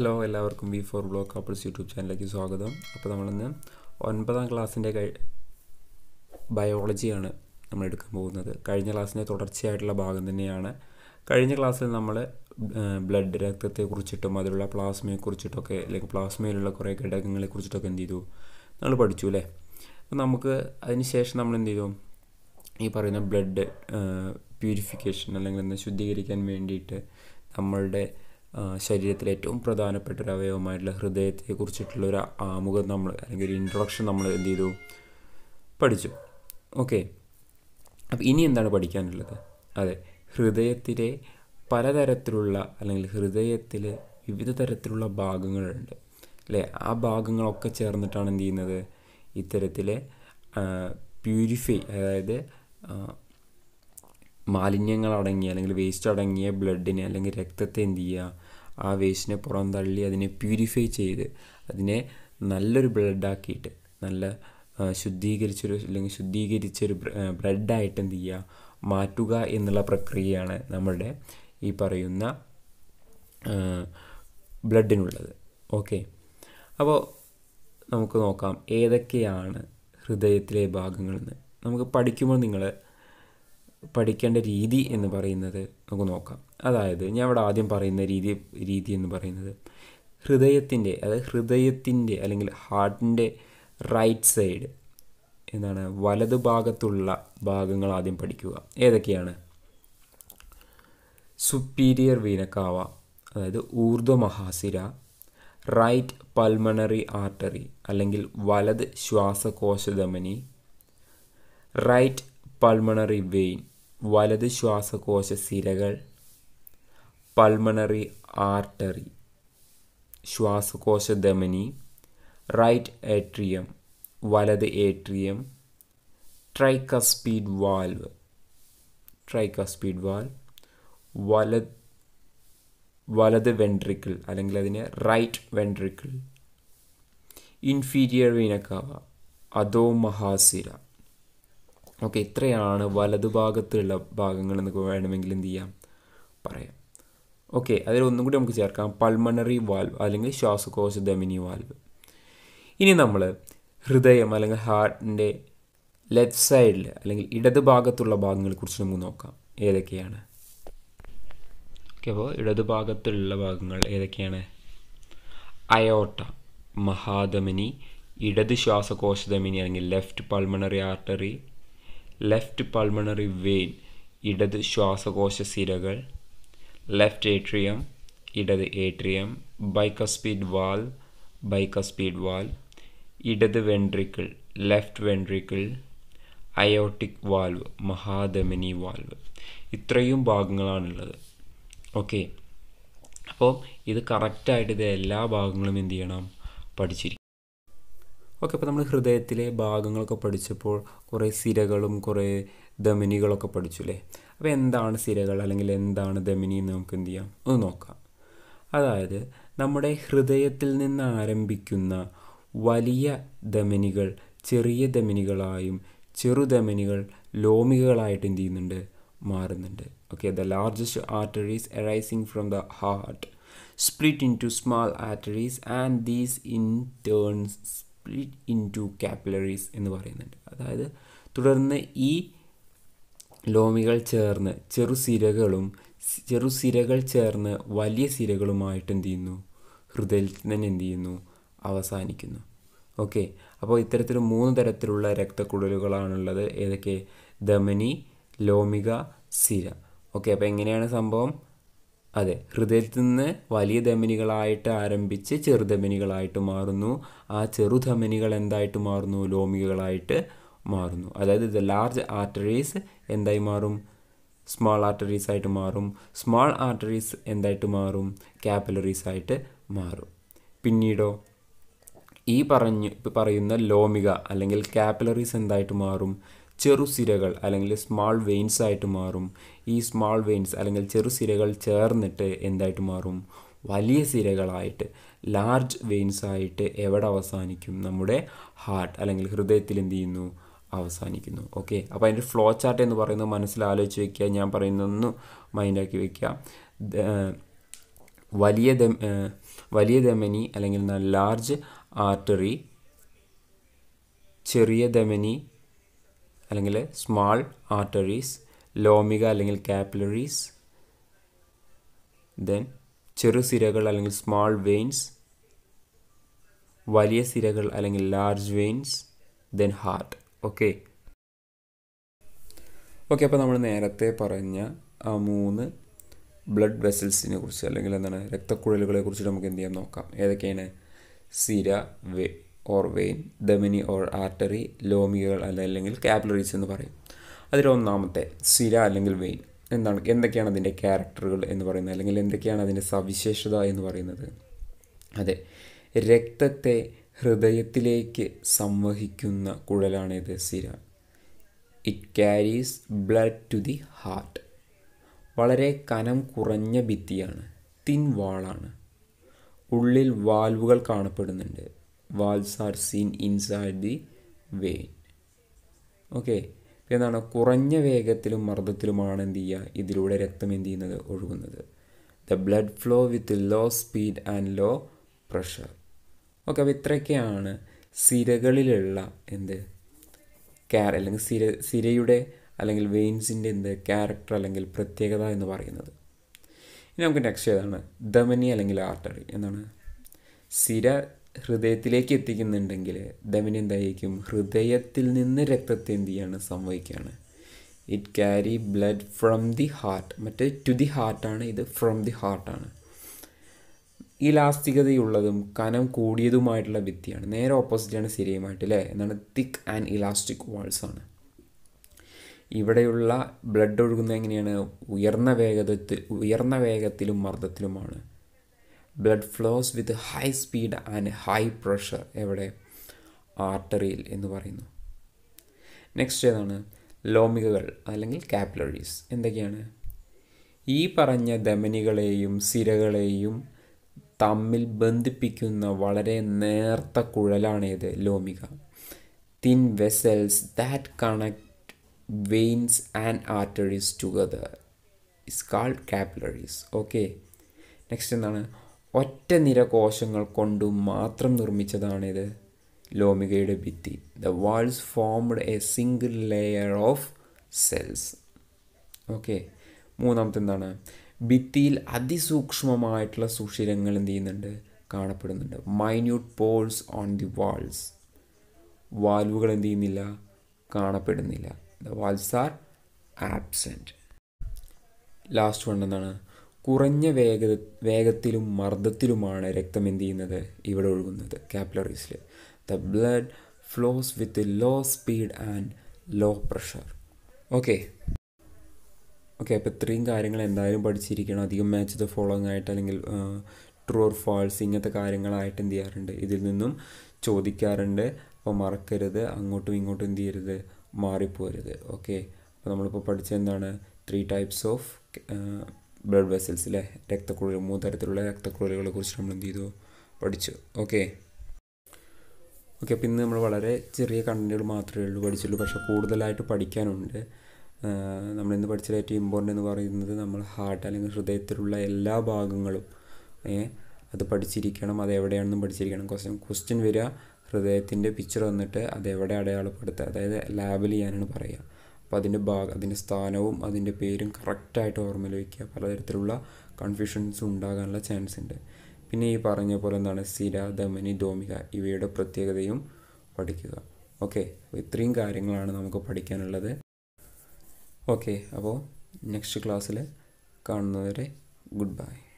hello എല്ലാവർക്കും V four vlog couples YouTube ചാനലിലേക്ക് സ്വാഗതം അപ്പോൾ നമ്മളിന്ന് ഒൻപതാം ക്ലാസ്സിൻ്റെ കഴി ബയോളജിയാണ് നമ്മൾ എടുക്കാൻ പോകുന്നത് കഴിഞ്ഞ ക്ലാസ്സിൻ്റെ തുടർച്ചയായിട്ടുള്ള ഭാഗം തന്നെയാണ് കഴിഞ്ഞ ക്ലാസ്സിൽ നമ്മൾ ബ്ലഡ് രക്തത്തെക്കുറിച്ചിട്ടും അതിലുള്ള പ്ലാസ്മയെക്കുറിച്ചിട്ടൊക്കെ അല്ലെങ്കിൽ പ്ലാസ്മയിലുള്ള കുറേ ഘടകങ്ങളെ കുറിച്ചിട്ടൊക്കെ എന്ത് ചെയ്തു നമ്മൾ പഠിച്ചു അല്ലേ അപ്പോൾ നമുക്ക് അതിന് ശേഷം നമ്മൾ എന്ത് ചെയ്തു ഈ പറയുന്ന ബ്ലഡ് പ്യൂരിഫിക്കേഷൻ അല്ലെങ്കിൽ എന്താ ശുദ്ധീകരിക്കാൻ വേണ്ടിയിട്ട് നമ്മളുടെ ശരീരത്തിലെ ഏറ്റവും പ്രധാനപ്പെട്ട ഒരു അവയവമായിട്ടുള്ള ഹൃദയത്തെക്കുറിച്ചിട്ടുള്ള ഒരു ആമുഖം നമ്മൾ അല്ലെങ്കിൽ ഒരു ഇൻട്രൊഡക്ഷൻ നമ്മൾ എന്ത് ചെയ്തു പഠിച്ചു ഓക്കെ അപ്പോൾ ഇനി എന്താണ് പഠിക്കാനുള്ളത് അതെ ഹൃദയത്തിലെ പലതരത്തിലുള്ള അല്ലെങ്കിൽ ഹൃദയത്തിൽ വിവിധ തരത്തിലുള്ള ഭാഗങ്ങളുണ്ട് അല്ലേ ആ ഭാഗങ്ങളൊക്കെ ചേർന്നിട്ടാണ് എന്ത് ചെയ്യുന്നത് ഇത്തരത്തിലെ പ്യൂരിഫൈ അതായത് മാലിന്യങ്ങൾ അടങ്ങിയ അല്ലെങ്കിൽ വേസ്റ്റ് അടങ്ങിയ ബ്ലഡിനെ അല്ലെങ്കിൽ രക്തത്തെ എന്ത് ചെയ്യുക ആ വേസ്റ്റിനെ പുറന്തള്ളി അതിനെ പ്യൂരിഫൈ ചെയ്ത് അതിനെ നല്ലൊരു ബ്ലഡാക്കിയിട്ട് നല്ല ശുദ്ധീകരിച്ചൊരു അല്ലെങ്കിൽ ശുദ്ധീകരിച്ചൊരു ബ്ലഡായിട്ട് എന്ത് ചെയ്യുക മാറ്റുക എന്നുള്ള പ്രക്രിയയാണ് നമ്മളുടെ ഈ പറയുന്ന ബ്ലഡിനുള്ളത് ഓക്കെ അപ്പോൾ നമുക്ക് നോക്കാം ഏതൊക്കെയാണ് ഹൃദയത്തിലെ ഭാഗങ്ങളെന്ന് നമുക്ക് പഠിക്കുമ്പോൾ നിങ്ങൾ പഠിക്കേണ്ട രീതി എന്ന് പറയുന്നത് നമുക്ക് നോക്കാം അതായത് ഞാൻ ഇവിടെ ആദ്യം പറയുന്ന രീതി രീതി എന്ന് പറയുന്നത് ഹൃദയത്തിൻ്റെ അതായത് ഹൃദയത്തിൻ്റെ അല്ലെങ്കിൽ ഹാർട്ടിൻ്റെ റൈറ്റ് സൈഡ് എന്താണ് വലതു ഭാഗത്തുള്ള ഭാഗങ്ങൾ ആദ്യം പഠിക്കുക ഏതൊക്കെയാണ് സുപ്പീരിയർ വീനക്കാവ അതായത് ഊർധ്വമഹാസിര റൈറ്റ് പൾമണറി ആർട്ടറി അല്ലെങ്കിൽ വലത് ശ്വാസകോശധമനി റൈറ്റ് പൾമണറി വെയിൻ വലത് ശ്വാസകോശ സിരകൾ പൾമണറി ആർട്ടറി ശ്വാസകോശ ധമനി റൈറ്റ് ഏട്രിയം വലത് atrium tricuspid valve tricuspid valve വലത് വലത് വെൻട്രിക്കിൾ അല്ലെങ്കിൽ അതിന് റൈറ്റ് വെൻട്രിക്കിൾ ഇൻഫീരിയർ വീനക്കാവ അതോ മഹാസിര ഓക്കെ ഇത്രയാണ് വലതുഭാഗത്തുള്ള ഭാഗങ്ങൾ എന്നൊക്കെ വേണമെങ്കിൽ എന്ത് ചെയ്യാം പറയാം ഓക്കെ അതിൽ ഒന്നും കൂടി നമുക്ക് ചേർക്കാം പൾമണറി വാൽവ് അല്ലെങ്കിൽ ശ്വാസകോശ ധമിനി വാൽവ് ഇനി നമ്മൾ ഹൃദയം അല്ലെങ്കിൽ ഹാർട്ടിൻ്റെ ലെഫ്റ്റ് സൈഡിൽ അല്ലെങ്കിൽ ഇടത് ഭാഗത്തുള്ള ഭാഗങ്ങളെ കുറിച്ച് നമുക്ക് നോക്കാം ഏതൊക്കെയാണ് ഓക്കെ അപ്പോൾ ഇടത് ഭാഗത്തുള്ള ഭാഗങ്ങൾ ഏതൊക്കെയാണ് അയോട്ട മഹാധമനി ഇടത് ശ്വാസകോശ ധമിനി അല്ലെങ്കിൽ left pulmonary artery left pulmonary vein ഇടത് ശ്വാസകോശ സിരകൾ ലെഫ്റ്റ് ഏട്രിയം ഇടത് atrium bicuspid valve bicuspid valve ഇടത് ventricle left ventricle aortic valve മഹാധമനി വാൽവ് ഇത്രയും ഭാഗങ്ങളാണുള്ളത് ഓക്കെ അപ്പോൾ ഇത് കറക്റ്റായിട്ട് ഇത് എല്ലാ ഭാഗങ്ങളും എന്ത് ചെയ്യണം പഠിച്ചിരിക്കും ഓക്കെ അപ്പോൾ നമ്മൾ ഹൃദയത്തിലെ ഭാഗങ്ങളൊക്കെ പഠിച്ചപ്പോൾ കുറേ സിരകളും കുറേ ധമനികളൊക്കെ പഠിച്ചു അല്ലേ അപ്പോൾ എന്താണ് സിരകൾ അല്ലെങ്കിൽ എന്താണ് ധമനി എന്ന് നമുക്ക് എന്ത് ചെയ്യാം ഒന്ന് നോക്കാം അതായത് നമ്മുടെ ഹൃദയത്തിൽ നിന്ന് ആരംഭിക്കുന്ന വലിയ ധമനികൾ ചെറിയ ധമനികളായും ചെറുധമനികൾ ലോമികകളായിട്ട് എന്ത് ചെയ്യുന്നുണ്ട് മാറുന്നുണ്ട് okay the largest arteries arising from the heart split into small arteries and these in turns split into capillaries എന്ന് പറയുന്നുണ്ട് അതായത് തുടർന്ന് ഈ ലോമികൾ ചേർന്ന് ചെറുസിരകളും ചെറുസിരകൾ ചേർന്ന് വലിയ സിരകളുമായിട്ട് എന്ത് ചെയ്യുന്നു ഹൃദയത്തിൽ തന്നെ എന്ത് ചെയ്യുന്നു അവസാനിക്കുന്നു ഓക്കെ അപ്പോൾ ഇത്തരത്തിൽ മൂന്ന് തരത്തിലുള്ള രക്തക്കുഴലുകളാണുള്ളത് ഏതൊക്കെ ധമനി ലോമിക സിര ഓക്കെ അപ്പോൾ എങ്ങനെയാണ് സംഭവം അതെ ഹൃദയത്തിൽ നിന്ന് വലിയ ധമനികളായിട്ട് ആരംഭിച്ച് ചെറുധമനികളായിട്ട് മാറുന്നു ആ ചെറുധമനികൾ എന്തായിട്ട് മാറുന്നു ലോമികകളായിട്ട് മാറുന്നു അതായത് ദ ലാർജ് ആർട്ടറീസ് എന്തായി മാറും സ്മാൾ ആർട്ടറീസ് ആയിട്ട് മാറും സ്മാൾ ആർട്ടറീസ് എന്തായിട്ട് മാറും ക്യാപ്പിലറീസ് ആയിട്ട് മാറും പിന്നീടോ ഈ പറഞ്ഞു പറയുന്ന ലോമിക അല്ലെങ്കിൽ ക്യാപ്പിലറീസ് എന്തായിട്ട് മാറും ചെറുസിരകൾ അല്ലെങ്കിൽ സ്മാൾ വെയിൻസ് ആയിട്ട് മാറും ഈ സ്മാൾ വെയിൻസ് അല്ലെങ്കിൽ ചെറുസിരകൾ ചേർന്നിട്ട് എന്തായിട്ട് മാറും വലിയ സിരകളായിട്ട് ലാർജ് വെയിൻസ് ആയിട്ട് എവിടെ അവസാനിക്കും നമ്മുടെ ഹാർട്ട് അല്ലെങ്കിൽ ഹൃദയത്തിൽ എന്ത് ചെയ്യുന്നു അവസാനിക്കുന്നു ഓക്കെ അപ്പോൾ അതിൻ്റെ ഫ്ലോ ചാർട്ട് എന്ന് പറയുന്നത് മനസ്സിൽ ആലോചിച്ച് വെക്കുക ഞാൻ പറയുന്നതൊന്ന് മൈൻഡാക്കി വെക്കുക വലിയ വലിയ ധമനി അല്ലെങ്കിൽ ലാർജ് ആർട്ടറി ചെറിയ ധമനി അല്ലെങ്കിൽ സ്മാൾ ആർട്ടറീസ് ലോമിക അല്ലെങ്കിൽ കാപ്പിലറീസ് ദെൻ ചെറുസിരകൾ അല്ലെങ്കിൽ സ്മാൾ വെയിൻസ് വലിയ സിരകൾ അല്ലെങ്കിൽ large veins then heart okay okay അപ്പോൾ നമ്മൾ നേരത്തെ പറഞ്ഞ ആ മൂന്ന് ബ്ലഡ് വെസൽസിനെ കുറിച്ച് അല്ലെങ്കിൽ എന്താണ് രക്തക്കുഴലുകളെ കുറിച്ച് നമുക്ക് എന്ത് ചെയ്യാൻ നോക്കാം ഏതൊക്കെയാണ് സിര വേ ഓർ വെയിൻ ധമനി ഓർ ആർട്ടറി ലോമികകൾ അല്ല അല്ലെങ്കിൽ കാപ്പിലറീസ് എന്ന് പറയും അതിലൊന്നാമത്തെ സിര അല്ലെങ്കിൽ വെയിൻ എന്താണ് എന്തൊക്കെയാണ് അതിൻ്റെ ക്യാരക്ടറുകൾ എന്ന് പറയുന്നത് അല്ലെങ്കിൽ എന്തൊക്കെയാണ് അതിൻ്റെ സവിശേഷത എന്ന് പറയുന്നത് അതെ രക്തത്തെ ഹൃദയത്തിലേക്ക് സംവഹിക്കുന്ന കുഴലാണിത് സിര it carries blood to the heart വളരെ കനം കുറഞ്ഞ ഭിത്തിയാണ് തിൻ വാളാണ് ഉള്ളിൽ വാൽവുകൾ കാണപ്പെടുന്നുണ്ട് valves are seen inside the vein okay എന്താണ് കുറഞ്ഞ വേഗത്തിലും മർദ്ദത്തിലുമാണ് എന്ത് ചെയ്യുക ഇതിലൂടെ രക്തം എന്ത് ചെയ്യുന്നത് ഒഴുകുന്നത് the blood flow with low speed and low pressure okay അപ്പോൾ ഇത്രയൊക്കെയാണ് സിരകളിലുള്ള എന്ത് ക്യാർ അല്ലെങ്കിൽ സിര സിരയുടെ അല്ലെങ്കിൽ വെയിൻസിൻ്റെ എന്ത് ക്യാരക്ടർ അല്ലെങ്കിൽ പ്രത്യേകത എന്ന് പറയുന്നത് ഇനി നമുക്ക് നെക്സ്റ്റ് ഏതാണ് ധമനി അല്ലെങ്കിൽ ആർട്ടറി എന്താണ് സിര ഹൃദയത്തിലേക്ക് എത്തിക്കുന്നുണ്ടെങ്കിൽ ധമനി എന്തായിരിക്കും ഹൃദയത്തിൽ നിന്ന് രക്തത്തെ എന്ത് ചെയ്യാണ് സംഭവിക്കുകയാണ് it carry blood from the heart മറ്റേ ടു ദി ഹാർട്ടാണ് ഇത് ഫ്രം ദി ഹാർട്ടാണ് ഇലാസ്റ്റികതയുള്ളതും കനം കൂടിയതുമായിട്ടുള്ള ഭിത്തിയാണ് നേരെ ഓപ്പോസിറ്റാണ് സിരിയുമായിട്ട് അല്ലേ എന്താണ് തിക്ക് ആൻഡ് ഇലാസ്റ്റിക് വാൾസ് ആണ് ഇവിടെയുള്ള ബ്ലഡ് ഒഴുകുന്നത് എങ്ങനെയാണ് ഉയർന്ന വേഗത്തിൽ ഉയർന്ന വേഗത്തിലും മർദ്ദത്തിലുമാണ് blood flows with high speed and high pressure എവിടെ ആർട്ടറിയിൽ എന്ന് പറയുന്നു നെക്സ്റ്റ് ഏതാണ് ലോമികകൾ അല്ലെങ്കിൽ കാപ്പിലറീസ് എന്തൊക്കെയാണ് ഈ പറഞ്ഞ ധമനികളെയും സിരകളെയും തമ്മിൽ ബന്ധിപ്പിക്കുന്ന വളരെ നേർത്ത കുഴലാണേത് ലോമിക thin vessels that connect veins and arteries together is called capillaries okay next എന്താണ് ഒറ്റ നിര കോശങ്ങൾ കൊണ്ട് മാത്രം നിർമ്മിച്ചതാണിത് ലോമികയുടെ ഭിത്തി the walls formed a single layer of cells okay മൂന്നാമത്തെ എന്താണ് ഭിത്തിയിൽ അതിസൂക്ഷ്മമായിട്ടുള്ള സുഷിരങ്ങൾ എന്ത് ചെയ്യുന്നുണ്ട് കാണപ്പെടുന്നുണ്ട് minute pores on the walls വാൽവുകൾ എന്ത് ചെയ്യുന്നില്ല കാണപ്പെടുന്നില്ല the walls are absent last one എന്താണ് കുറഞ്ഞ വേഗ വേഗത്തിലും മർദ്ദത്തിലുമാണ് രക്തം എന്ത് ചെയ്യുന്നത് ഇവിടെ ഒഴുകുന്നത് കാപ്പിലറീസിൽ the blood flows with low speed and low pressure okay okay അപ്പോൾ ഇത്രയും കാര്യങ്ങൾ എന്തായാലും പഠിച്ചിരിക്കണം അധികം മാച്ച് ദ ഫോളോയിങ് ആയിട്ട് അല്ലെങ്കിൽ ട്രൂ ഓർ ഫാൾസ് ഇങ്ങനത്തെ കാര്യങ്ങളായിട്ട് എന്ത് ചെയ്യാറുണ്ട് ഇതിൽ നിന്നും ചോദിക്കാറുണ്ട് അപ്പോൾ മറക്കരുത് അങ്ങോട്ടും ഇങ്ങോട്ടും എന്ത് ചെയ്യരുത് മാറിപ്പോരുത് ഓക്കെ അപ്പോൾ നമ്മളിപ്പോൾ പഠിച്ചത് എന്താണ് three types of blood vessels അല്ലേ രക്തക്കുഴൽ മൂന്ന് തരത്തിലുള്ള രക്തക്കുഴലുകളെ കുറിച്ച് നമ്മൾ എന്ത് ചെയ്തു പഠിച്ചു ഓക്കെ ഓക്കെ അപ്പോൾ ഇന്ന് നമ്മൾ വളരെ ചെറിയ കണ്ടന്റുകൾ മാത്രമേ ഉള്ളൂ പഠിച്ചുള്ളൂ പക്ഷേ കൂടുതലായിട്ട് പഠിക്കാനുണ്ട് നമ്മൾ ഇന്ന് പഠിച്ചത് ഏറ്റവും ഇമ്പോർട്ടൻ്റ് എന്ന് പറയുന്നത് നമ്മൾ ഹാർട്ട് അല്ലെങ്കിൽ ഹൃദയത്തിലുള്ള എല്ലാ ഭാഗങ്ങളും അത് പഠിച്ചിരിക്കണം അത് എവിടെയാണെന്നും പഠിച്ചിരിക്കണം ക്വസ്റ്റ്യൻ ക്വസ്റ്റ്യൻ വരിക ഹൃദയത്തിൻ്റെ പിക്ചർ വന്നിട്ട് അത് എവിടെ അടയാളപ്പെടുത്തുക അതായത് ലാബിൽ ചെയ്യാനാണ് പറയുക അപ്പോൾ അതിൻ്റെ ഭാഗം അതിൻ്റെ സ്ഥാനവും അതിൻ്റെ പേരും കറക്റ്റായിട്ട് ഓർമ്മയിൽ വയ്ക്കുക പലതരത്തിലുള്ള കൺഫ്യൂഷൻസും ഉണ്ടാകാനുള്ള ചാൻസ് ഉണ്ട് പിന്നെ ഈ പറഞ്ഞ പോലെ എന്താണ് സിര ധമനി ഡോമിക ഇവയുടെ പ്രത്യേകതയും പഠിക്കുക ഓക്കെ അപ്പോൾ ഇത്രയും കാര്യങ്ങളാണ് നമുക്ക് പഠിക്കാനുള്ളത് ഓക്കെ അപ്പോൾ നെക്സ്റ്റ് ക്ലാസ്സിൽ കാണുന്നവരെ ഗുഡ് ബൈ